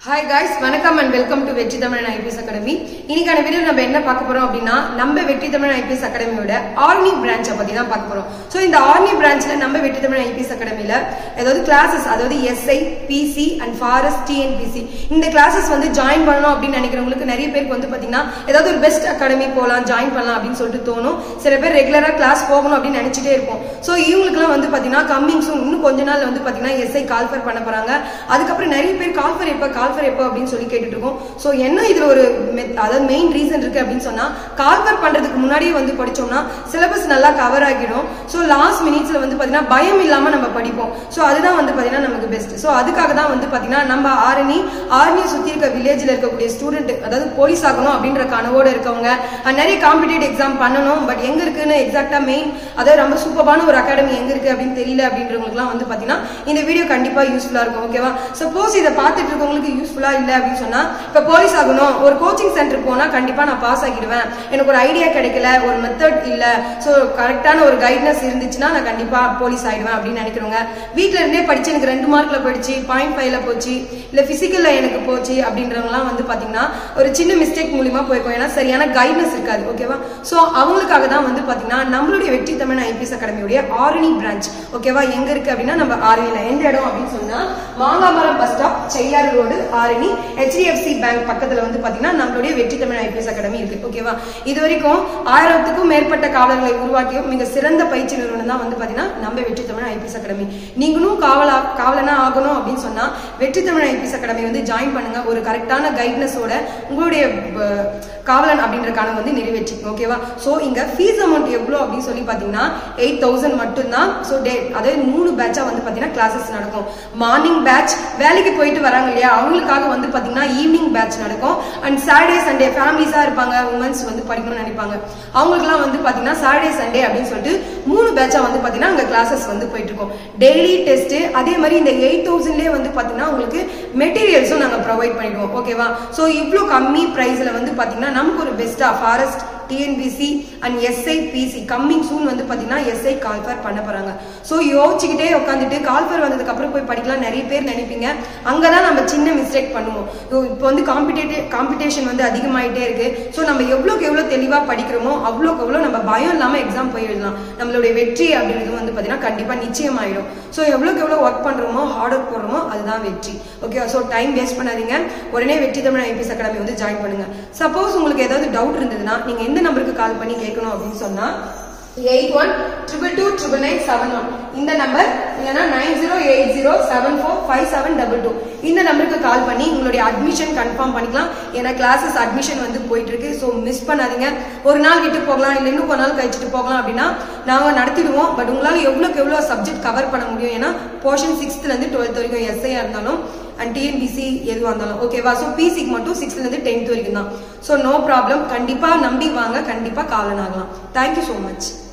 hi guys வணக்கம் and welcome to Vetri Tamizhan IPS academy இன்னைக்கான video நம்ம என்ன பார்க்க போறோம் அப்படின்னா நம்ம வெற்றி தமிழன் ஐபிஎஸ் அகாடமியோட ஆர்னி பிரான்ச்சை பத்தி தான் பார்க்க போறோம் ஸோ இந்த ஆர்னி பிரான்ச்ல நம்ம வெற்றி தமிழன் ஐபிஎஸ் அகாடமியில ஏதாவது கிளாஸஸ் அதாவது SI PC and forest TNPSC இந்த கிளாஸஸ் வந்து ஜாயின் பண்ணணும் அப்படின்னு நினைக்கிறவங்களுக்கு நிறைய பேருக்கு வந்து பாத்தீங்கன்னா ஏதாவது ஒரு பெஸ்ட் அகாடமி போகலாம் ஜாயின் பண்ணலாம் அப்படின்னு சொல்லிட்டு தோணும் சில பேர் ரெகுலரா கிளாஸ் போகணும் அப்படின்னு நினைச்சிட்டே இருப்போம் ஸோ இவங்களுக்குலாம் வந்து பாத்தீங்கன்னா கம்மிங் சூன் இன்னும் கொஞ்ச நாள் வந்து பாத்தீங்கன்னா எஸ்ஐ கால்ஃபர் பண்ண போறாங்க அதுக்கப்புறம் நிறைய பேர் கால்ஃபர் எப்போ கால்ஃபர் எப்போ அப்படின்னு சொல்லி கேட்டுட்டு இருக்கோம் ஸோ என்ன இதுல ஒரு met- அதாவது மெயின் ரீசன் இருக்கு அப்படின்னு சொன்னா கால்ஃபர் பண்றதுக்கு முன்னாடியே வந்து படிச்சோம்னா சிலபஸ் நல்லா கவர் ஆகிடும் ஸோ லாஸ்ட் மினிட்ஸ்ல வந்து பாத்தீங்கன்னா பயம் இல்லாம நம்ம படிப்போம் ஸோ அதுதான் வந்து பாத்தீங்கன்னா நமக்கு பெஸ்ட் ஸோ அதுக்காக தான் வந்து பாத்தீங்கன்னா நம்ம ஆரணி ஆரணியை சுத்தி இருக்க வில்லேஜ்ல இருக்கக்கூடிய ஸ்டூடெண்ட் அதாவது போலீஸ் ஆகணும் அப்படின்ற கனவோட இருக்கவங்க and நிறைய காம்படிட்டிவ் எக்ஸாம் பண்ணணும் பட் எங்க இருக்குன்னு எக்ஸாக்டா மெயின் அதாவது ரொம்ப சூப்பரான ஒரு அகாடமி எங்க இருக்கு அப்படின்னு தெரியல அப்படின்றவங்களுக்குலாம் வந்து பாத்தீங்கன்னா இந்த வீடியோ கண்டிப்பா யூஸ்ஃபுல்லா இருக்கும் ஓகேவா சப்போஸ் இதை பார்த்துட்டு இருக்கவங்களுக்கு யூஸ்ஃபுல்லா இல்ல அப்படின்னு சொன்னா இப்ப போலீஸ் ஆகணும் ஒரு கோச்சிங் சென்டர் போனா கண்டிப்பா நான் பாஸ் ஆகிடுவேன் எனக்கு ஒரு ஐடியா கிடைக்கல ஒரு மெத்தட் இல்ல சோ கரெக்டான ஒரு கைட்னஸ் இருந்துச்சுன்னா நான் கண்டிப்பா போலீஸ் ஆயிடுவேன் அப்படின்னு நினைக்கிறவங்க வீட்ல இருந்தே படிச்சு எனக்கு ரெண்டு மார்க்ல போயிடுச்சு பாயிண்ட் ஃபைவ்ல போச்சு இல்ல பிசிக்கல்ல எனக்கு போச்சு அப்படின்றவங்கலாம் வந்து பாத்தீங்கன்னா ஒரு சின்ன மிஸ்டேக் மூலியமா போயிருக்கோம் ஏன்னா சரியான கைட்னஸ் இருக்காது ஓகேவா சோ அவங்களுக்காக தான் வந்து பாத்தீங்கன்னா நம்மளுடைய வெற்றி தமிழ் ஐபிஎஸ் அகாடமியுடைய ஆரணி பிரான்ச் ஓகேவா எங்க இருக்கு அப்படின்னா நம்ம ஆரணியில எந்த இடம் அப்படின்னு சொன்னா Mangamaram bus stop Cheyyar road Arani HDFC bank பக்கத்துல வந்து பாத்தீங்கன்னா நம்மளுடைய வெற்றி தமிழ் ஐபிஎஸ் அகாடமி இருக்கு ஓகேவா இது வரைக்கும் ஆயிரத்துக்கும் மேற்பட்ட காவலர்களை உருவாக்கிய மிக சிறந்த பயிற்சி நிறுவனம் தான் வந்து பாத்தீங்கன்னா நம்ம வெற்றி தமிழ் ஐபிஎஸ் அகாடமி நீங்களும் காவலா காவலனா ஆகணும் அப்படின்னு சொன்னா வெற்றி தமிழ் ஐபிஎஸ் அகாடமி வந்து ஜாயின் பண்ணுங்க ஒரு கரெக்டான கைட்னஸோட உங்களுடைய அஹ், காவலன் அப்படின்ற கனவு வந்து நிறைவேற்றிக்கும் ஓகேவா சோ இங்க ஃபீஸ் அமௌண்ட் எவ்வளவு அப்படின்னு சொல்லி பாத்தீங்கன்னா எயிட் தௌசண்ட் மட்டும்தான் ஸோ டே அதாவது மூணு பேட்சா வந்து பாத்தீங்கன்னா கிளாஸஸ் நடக்கும் மார்னிங் பேட்ச் வேலைக்கு போயிட்டு வராங்க இல்லையா அவங்களுக்காக வந்து பாத்தீங்கன்னா ஈவினிங் பேட்ச் நடக்கும் அண்ட் சாட்டர்டே சண்டே ஃபேமிலிஸா இருப்பாங்க உமன்ஸ் வந்து படிக்கணும்னு நினைப்பாங்க அவங்களுக்குலாம் வந்து பாத்தீங்கன்னா சாட்டர்டே சண்டே அப்படின்னு சொல்லிட்டு மூணு பேட்சா வந்து பாத்தீங்கன்னா அங்க கிளாஸஸ் வந்து போயிட்டு இருக்கோம் டெய்லி டெஸ்ட் அதே மாதிரி இந்த எயிட் தௌசண்ட்லேயே வந்து பாத்தீங்கன்னா உங்களுக்கு மெட்டீரியல்ஸும் நாங்க ப்ரொவைட் பண்ணிடுவோம் ஓகேவா ஸோ இவ்வளோ கம்மி ப்ரைஸ்ல வந்து பாத்தீங்கன்னா நமக்கு ஒரு பெஸ்டா forest TNPSC and SI PC coming soon வந்து பாத்தீங்கன்னா எஸ்ஐ கால்ஃபர் பண்ண போறாங்க ஸோ யோசிச்சுக்கிட்டே உட்காந்துட்டு கால்ஃபர் வந்ததுக்கு அப்புறம் போய் படிக்கலாம் நிறைய பேர் நினைப்பீங்க அங்கதான் நம்ம சின்ன மிஸ்டேக் பண்ணுவோம் இப்போ வந்து காம்படிட்டிவ் காம்படிஷன் வந்து அதிகமாயிட்டே இருக்கு ஸோ நம்ம எவ்வளோக்கு எவ்வளோ தெளிவா படிக்கிறோமோ அவ்வளோக்கு எவ்வளோ நம்ம பயம் இல்லாம எக்ஸாம் போய் எழுதலாம் நம்மளுடைய வெற்றி அப்படின்றது வந்து பாத்தீங்கன்னா கண்டிப்பா நிச்சயமாயிடும் ஸோ எவ்வளோக்கு எவ்வளோ ஒர்க் பண்றோமோ ஹார்ட் ஒர்க் போடுறோமோ அதுதான் வெற்றி ஓகே ஸோ டைம் வேஸ்ட் பண்ணாதீங்க உடனே வெற்றி தமிழ் ஐபிஎஸ் அகாடமி வந்து ஜாயின் பண்ணுங்க சப்போஸ் உங்களுக்கு ஏதாவது டவுட் இருந்ததுன்னா நீங்க எந்த நம்பருக்கு கால் பண்ணி கேட்கணும் அப்படின்னு சொன்னா eight one triple two triple nine seven one இந்த நம்பர் இல்லைன்னா nine zero eight zero seven four five seven double two இந்த நம்பருக்கு கால் பண்ணி உங்களுடைய அட்மிஷன் கன்ஃபார்ம் பண்ணிக்கலாம் ஏன்னா கிளாஸஸ் அட்மிஷன் வந்து போயிட்டு இருக்கு ஸோ மிஸ் பண்ணாதீங்க ஒரு நாள் விட்டு போகலாம் இல்லை இன்னும் ஒரு நாள் கழிச்சுட்டு போகலாம் அப்படின்னா நாங்கள் நடத்திடுவோம் பட் உங்களால் எவ்வளோக்கு எவ்வளோ சப்ஜெக்ட் கவர் பண்ண முடியும் ஏன்னா போர்ஷன் சிக்ஸ்த்லேருந்து டுவெல்த் வரைக்கும் எஸ்ஐயா இருந்தாலும் அண்ட் டிஎன்பிசி எதுவாக இருந்தாலும் ஓகேவா ஸோ பிசிக்கு மட்டும் சிக்ஸ்த்லேருந்து டென்த் வரைக்கும் தான் ஸோ நோ ப்ராப்ளம் கண்டிப்பாக நம்பி வாங்க கண்டிப்பாக காலன் ஆகலாம் தேங்க்யூ ஸோ மச்